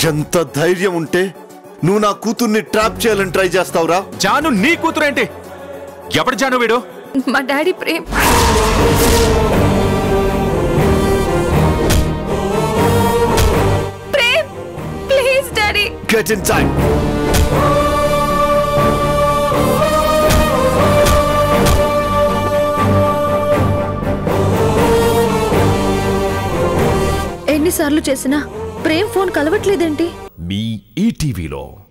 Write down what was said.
ఎంత ధైర్యం ఉంటే నువ్వు నా కూతుర్ని ట్రాప్ చేయాలని ట్రై చేస్తావురా జాను నీ కూతురేంటి ఎవడు జాను వీడు మా daddy Prem Prem please daddy get in time ఎన్నిసార్లు చేసినా ప్రేమ్ ఫోన్ కలవట్లేదేంటి మీ ఈటీవీలో